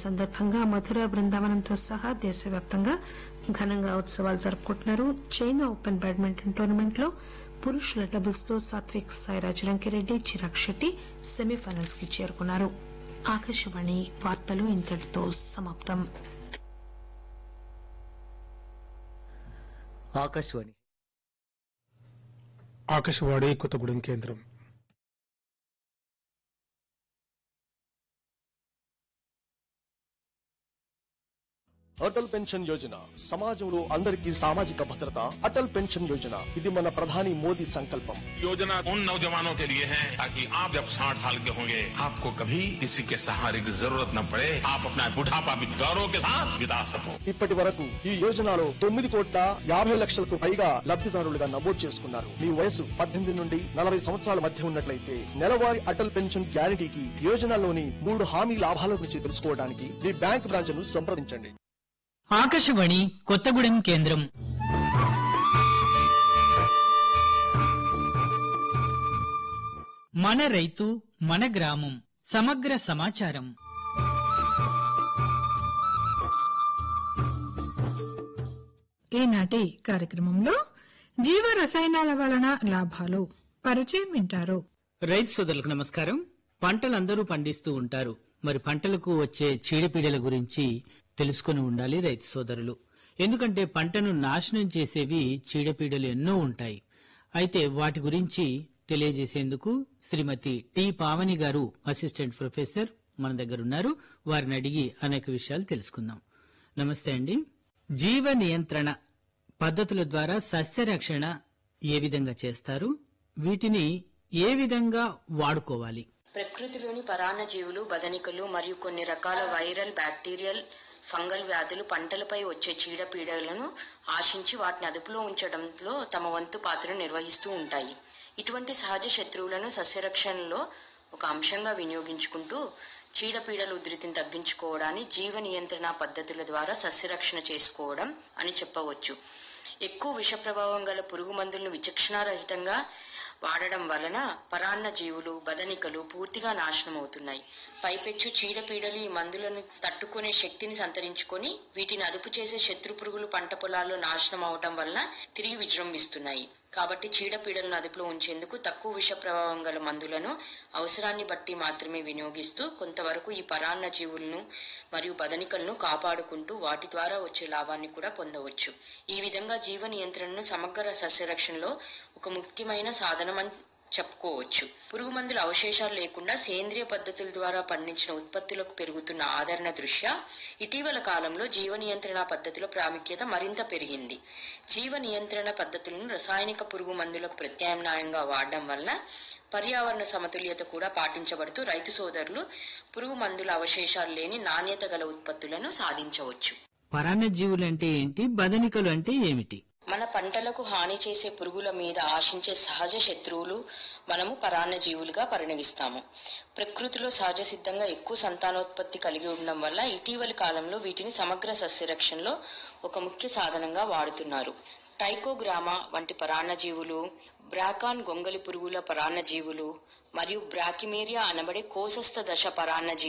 సందర్భంగా మధుర బృందావనంతో సహా దేశవ్యాప్తంగా ఘనంగా ఉత్సవాలు జరుపుకుంటున్నారు చైనా ఓపెన్ బ్యాడ్మింటన్ టోర్నమెంట్ లో పురుషుల డబుల్స్ లో సాత్విక్ సాయిరాజ్ రంకిరెడ్డి చిరాగ్ శెట్టి సెమీఫైనల్స్ కి చేరుకున్నారు ఆకాశవాణి వార్తలు ఇంతటితో సమాప్తం ఆకాశవాణి ఆకాశవాణి కొత్తగూడెం కేంద్రం అటల్ పెన్షన్ యోజన సమాజంలో అందరికీ సామాజిక భద్రత అటల్ పెన్షన్ యోజన ఇది మన ప్రధాని మోదీ సంకల్పం योजना उन नौजवानों के लिए है ताकि आप जब साठ साल के होंगे आपको कभी किसी के सहारे की जरूरत न पड़े आप अपना बुढ़ापा भी गौरव के साथ बिता सको ఇప్పటి వరకు ఈ యోజనలో తొమ్మిది కోట్ల యాభై లక్షలకు పైగా లబ్ధిదారులుగా నమోదు చేసుకున్నారు మీ వయసు పద్దెనిమిది నుండి నలభై సంవత్సరాల మధ్య ఉన్నట్లయితే నెలవారీ అటల్ పెన్షన్ గ్యారంటీకి యోజనలోని మూడు హామీ లాభాల గురించి తెలుసుకోవడానికి మీ బ్యాంక్ బ్రాంచ్ ను సంప్రదించండి ఆకాశవాణి కొత్తగూడెం కేంద్రం మన రైతు మన గ్రామం సమగ్ర సమాచారం ఈనాటి కార్యక్రమంలో జీవ రసాయనాల వలన లాభాలు పరిచయం వింటారు రైతు సోదరులకు నమస్కారం పంటలందరూ పండిస్తూ ఉంటారు మరి పంటలకు వచ్చే చీడపీడల గురించి తెలుసుకుని ఉండాలి రైతు సోదరులు ఎందుకంటే పంటను నాశనం చేసేవి చీడపీడలు ఎన్నో ఉంటాయి అయితే వాటి గురించి తెలియజేసేందుకు శ్రీమతి టి పావని గారు అసిస్టెంట్ ప్రొఫెసర్ మన దగ్గర ఉన్నారు వారిని అడిగి అనేక విషయాలు తెలుసుకుందాం నమస్తే అండి జీవ నియంత్రణ పద్ధతుల ద్వారా సస్యరక్షణ ఏ విధంగా చేస్తారు వీటిని ఏ విధంగా వాడుకోవాలి ప్రకృతిలోని పరాన్నజీవులు బదనికలు మరియు కొన్ని రకాల వైరల్ బ్యాక్టీరియల్ ఫంగల్ వ్యాధులు పంటలపై వచ్చే చీడపీడలను ఆశించి వాటిని అదుపులో ఉంచడంలో తమ వంతు పాత్రను నిర్వహిస్తూ ఉంటాయి ఇటువంటి సహజ శత్రువులను సస్యరక్షణలో ఒక అంశంగా వినియోగించుకుంటూ చీడపీడల ఉధృతిని తగ్గించుకోవడాన్ని జీవ నియంత్రణ పద్ధతుల ద్వారా సస్యరక్షణ చేసుకోవడం అని చెప్పవచ్చు ఎక్కువ విష ప్రభావం గల పురుగు మందులను విచక్షణారహితంగా వాడడం వలన పరాన్న జీవులు బదనికలు పూర్తిగా నాశనం అవుతున్నాయి పైపెచ్చు చీడపీడలు ఈ మందులను తట్టుకునే శక్తిని సంతరించుకొని వీటిని అదుపు చేసే శత్రు పురుగులు పంట పొలాల్లో నాశనం అవటం వలన తిరిగి విజృంభిస్తున్నాయి కాబట్టి చీడపీడలను అదుపులో ఉంచేందుకు తక్కువ విష ప్రభావం గల మందులను అవసరాన్ని బట్టి మాత్రమే వినియోగిస్తూ కొంతవరకు ఈ పరాన్న జీవులను మరియు బదనికలను కాపాడుకుంటూ వాటి ద్వారా వచ్చే లాభాన్ని కూడా పొందవచ్చు ఈ విధంగా జీవ నియంత్రణను సమగ్ర సస్యరక్షణలో ఒక ముఖ్యమైన సాధనమని చెప్పుకోవచ్చు పురుగు మందుల అవశేషాలు లేకుండా సేంద్రియ పద్ధతుల ద్వారా పండించిన ఉత్పత్తులకు పెరుగుతున్న ఆదరణ దృష్ట్యా ఇటీవల కాలంలో జీవ నియంత్రణ పద్ధతుల ప్రాముఖ్యత మరింత పెరిగింది జీవ నియంత్రణ పద్ధతులను రసాయనిక పురుగు మందులకు ప్రత్యామ్నాయంగా వాడడం వల్ల పర్యావరణ సమతుల్యత కూడా పాటించబడుతూ రైతు సోదరులు పురుగు మందుల అవశేషాలు లేని నాణ్యత గల ఉత్పత్తులను సాధించవచ్చు పరాన్నజీవులు అంటే ఏంటి బదనికలు అంటే ఏమిటి మన పంటలకు హాని చేసే పురుగుల మీద ఆశించే సహజ శత్రువులు మనము పరాన్న జీవులుగా పరిణమిస్తాము ప్రకృతిలో సహజ సిద్ధంగా ఎక్కువ సంతానోత్పత్తి కలిగి ఉండడం వల్ల ఇటీవలి కాలంలో వీటిని సమగ్ర సస్యరక్షణలో ఒక ముఖ్య సాధనంగా వాడుతున్నారు టైకోగ్రామా వంటి పరాన్నజీవులు బ్రాకాన్ గొంగలి పురుగుల పరాన్నజీవులు మరియు బ్రాకిమేరియా అనబడే కోసస్థ దశ పరాన్నజీవులు